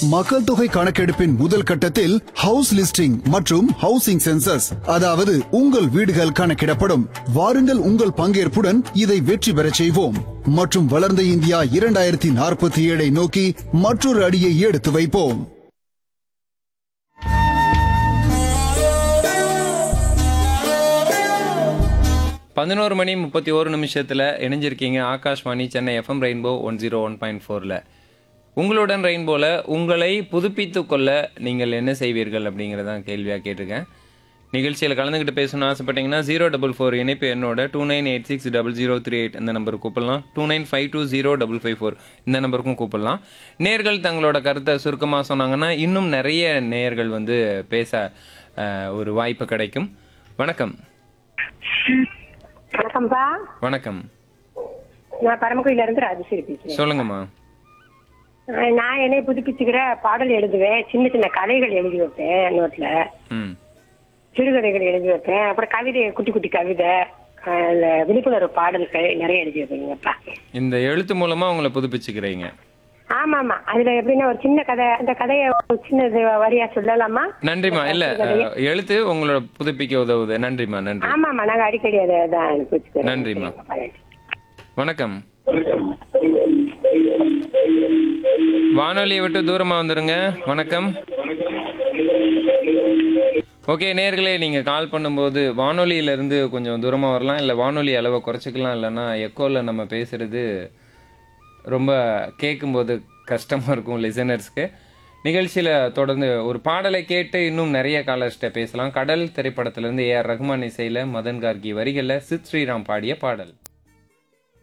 மக்கள் தொகை கணக்கெடுப்பின் முதல் கட்டத்தில் ஹவுஸ் லிஸ்டிங் மற்றும் ஹவுசிங் சென்சஸ் அதாவது உங்கள் வீடுகள் கணக்கிடப்படும் வாருங்கள் உங்கள் பங்கேற்புடன் இதை வெற்றி பெறச் செய்வோம் மற்றும் வளர்ந்த இந்தியா இரண்டாயிரத்தி நாற்பத்தி ஏழை நோக்கி மற்றொரு அடியை எடுத்து வைப்போம் பதினோரு மணி முப்பத்தி ஒரு நிமிஷத்தில் இணைஞ்சிருக்கீங்க Akashvani Chennai FM rainbow one zero one point ஃபோரில் உங்களுடன் ரெயின்போல உங்களை புதுப்பித்து கொள்ள நீங்கள் என்ன செய்வீர்கள் அப்படிங்கிறதான் கேள்வியாக கேட்டிருக்கேன் நிகழ்ச்சியில் கலந்துக்கிட்டு பேசணும்னு ஆசைப்பட்டீங்கன்னா ஜீரோ டபுள் ஃபோர் இணைப்பு என்னோட two nine eight six double zero three eight இந்த நம்பருக்கு கூப்பிடலாம் two nine five two zero double five four இந்த நம்பருக்கும் கூப்பிடலாம் நேர்கள் தங்களோட கருத்தை சுருக்கமாக சொன்னாங்கன்னா இன்னும் நிறைய நேர்கள் வந்து பேச அஹ், ஒரு வாய்ப்பு கிடைக்கும் வணக்கம் வணக்கம்ப்பா வணக்கம் நான் பரமக்குடியில இருந்து ராஜேஸ்வரி பேசுறேன் சொல்லுங்கம்மா அஹ் நான் என்னை புதுப்பிச்சுக்கிற பாடல் எழுதுவேன் சின்ன சின்ன கதைகள் எழுதி வைப்பேன் நோட்ல ம் சிறுகதைகள் எழுதி வைப்பேன் அப்புறம் கவிதை குட்டி குட்டி கவிதை அஹ் இல்ல விழிப்புணர்வு பாடல்கள் நிறைய எழுதி வைப்பேங்கப்பா இந்த எழுத்து மூலமா உங்களை புதுப்பிச்சுக்கிறீங்க ஆமா ஆமா அதுல எப்படின்னா ஒரு சின்ன கதை அந்த கதையை ஒரு சின்ன இது வரியா சொல்லலாமா நன்றிம்மா இல்ல அஹ், எழுத்து உங்களோட புதுப்பிக்க உதவுது நன்றிம்மா நன்றி ஆமா ஆமா நாங்க அடிக்கடி அதை தான் அனுப்பிச்சுக்கிறோம் நன்றிம்மா. வணக்கம் வானொலியை விட்டு தூரமா வந்துருங்க வணக்கம் ஓகே நேர்களே நீங்க கால் பண்ணும்போது வானொலியில இருந்து கொஞ்சம் தூரமா வரலாம் இல்ல வானொலி அளவை குறைச்சிக்கலாம் இல்லைன்னா எக்கோல நம்ம பேசுறது ரொம்ப கேட்கும்போது கஷ்டமா இருக்கும் லிசனர்ஸ்க்கு நிகழ்ச்சியில தொடர்ந்து ஒரு பாடலை கேட்டு இன்னும் நிறைய காலர்ஸ்ட பேசலாம் கடல் திரைப்படத்திலிருந்து ஏ ஆர் ரஹ்மான் இசையில மதன் கார்கி வரிகள்ல சித் ஸ்ரீராம் பாடிய பாடல்